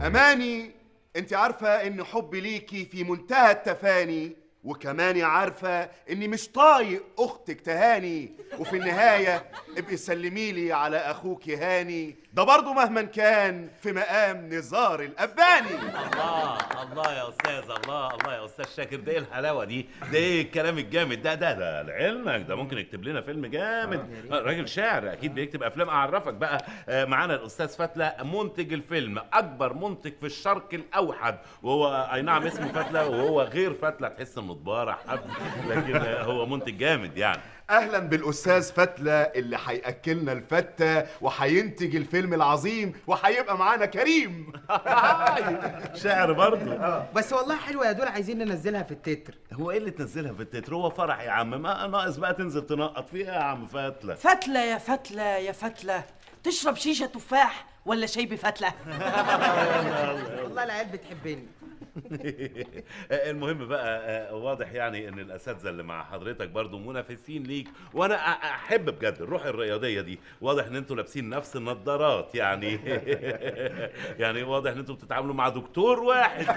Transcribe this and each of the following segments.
اماني انت عارفه ان حبي ليكي في منتهى التفاني وكمان عارفة إني مش طايق أختك تهاني وفي النهاية ابقي سلمي لي على أخوك هاني ده برضه مهما كان في مقام نزار الأباني الله الله يا أستاذ الله الله يا أستاذ شاكر ده إيه الحلاوة دي ده إيه الكلام الجامد ده ده ده لعلمك ده ممكن يكتب لنا فيلم جامد آه، راجل شاعر أكيد بيكتب أفلام أعرفك بقى آه، معانا الأستاذ فتلة منتج الفيلم أكبر منتج في الشرق الأوحد وهو أي نعم اسمه فتلة وهو غير فتلة تحس إنه طبارة حب لكن هو منتج جامد يعني اهلا بالاستاذ فتله اللي هياكلنا الفته وهينتج الفيلم العظيم وهيبقى معانا كريم شعر برضه بس والله حلوه يا دول عايزين ننزلها في التتر هو ايه اللي تنزلها في التتر هو فرح يا عم ما ناقص بقى تنزل تنقط فيها يا عم فتله فتله يا فتله يا فتله تشرب شيشه تفاح ولا شاي بفتله والله العيال بتحبني المهم بقى آه، واضح يعني ان الاساتذه اللي مع حضرتك برضو منافسين ليك وانا أ- احب بجد الروح الرياضيه دي واضح ان انتوا لابسين نفس النظارات يعني يعني واضح ان انتوا بتتعاملوا مع دكتور واحد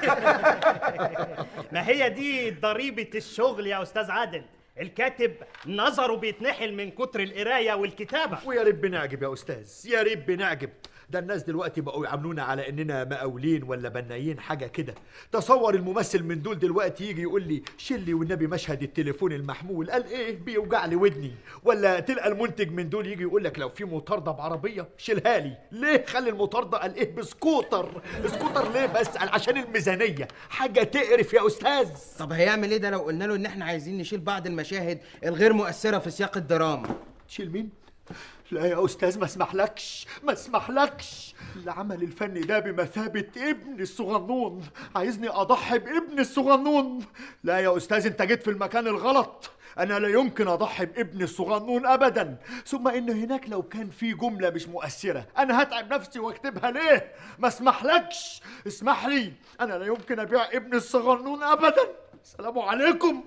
ما هي دي ضريبة الشغل يا أستاذ عادل الكاتب نظره بيتنحل من كتر القراية والكتابة ويا ريت بنعجب يا استاذ يا ريت بنعجب ده الناس دلوقتي بقوا يعاملونا على اننا مقاولين ولا بنايين حاجه كده تصور الممثل من دول دلوقتي يجي يقول لي شيل لي والنبي مشهد التليفون المحمول قال ايه بيوجع لي ودني ولا تلقى المنتج من دول يجي يقول لك لو في مطارده بعربيه شيلها لي ليه خلي المطارده قال ايه بسكوتر سكوتر ليه بس قال عشان الميزانيه حاجه تقرف يا استاذ طب هيعمل ايه ده لو قلنا له ان احنا عايزين نشيل بعض المشاهد الغير مؤثره في سياق الدراما تشيل مين لا يا استاذ ما اسمحلكش ما اسمحلكش العمل الفني ده بمثابة ابن الصغنون عايزني اضحي بابن الصغنون لا يا استاذ انت جيت في المكان الغلط انا لا يمكن اضحي بابن الصغنون ابدا ثم ان هناك لو كان في جملة مش مؤثرة انا هتعب نفسي واكتبها ليه ما اسمحلكش اسمح لي انا لا يمكن ابيع ابن الصغنون ابدا السلام عليكم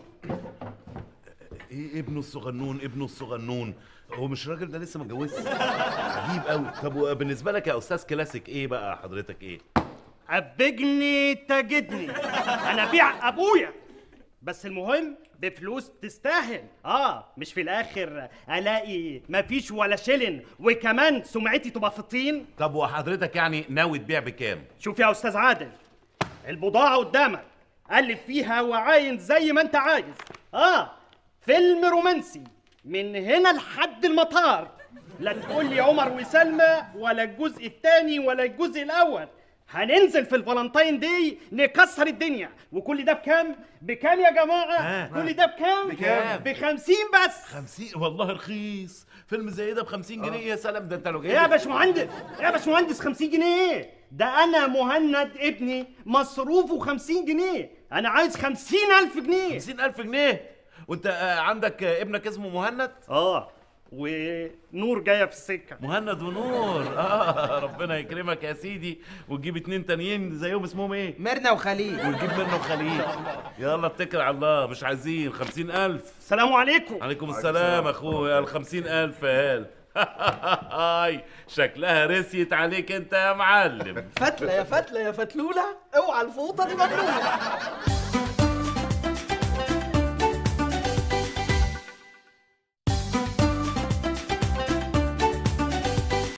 ايه ابنه الصغنون ابنه الصغنون هو مش الراجل ده لسه ما اتجوزش عجيب قوي طب وبالنسبه لك يا استاذ كلاسيك ايه بقى حضرتك ايه أبجني تجدني أنا بيع أبويا بس المهم بفلوس تستاهل اه مش في الاخر الاقي مفيش ولا شلن وكمان سمعتي تبقى في الطين طب وحضرتك يعني ناوي تبيع بكام شوف يا استاذ عادل البضاعه قدامك قلب فيها وعاين زي ما انت عايز اه فيلم رومانسي من هنا لحد المطار لا تقول لي عمر وسلمى ولا الجزء الثاني ولا الجزء الاول هننزل في الفالنتاين دي نكسر الدنيا وكل ده بكام بكام يا جماعه آه. كل ده بكام بكام؟ بخمسين بس خمسين والله رخيص فيلم زي ده ب 50 جنيه يا سلام ده انت لو جايب يا باشمهندس يا باشمهندس 50 جنيه ده انا مهند ابني مصروفه 50 جنيه انا عايز 50000 جنيه 50000 جنيه وانت آه، عندك آه، ابنك اسمه مهند اه ونور جايه في السكه مهند ونور اه ربنا يكرمك يا سيدي وتجيب اتنين تانيين زيهم اسمهم ايه ميرنا وخليل ونجيب منه خليل يلا اتكل على الله مش عايزين خمسين ألف السلام عليكم عليكم السلام أخويا الخمسين ألف هال هاي شكلها رسيت عليك انت يا معلم فتله يا فتله يا فتلوله اوعى الفوطه دي مبلوله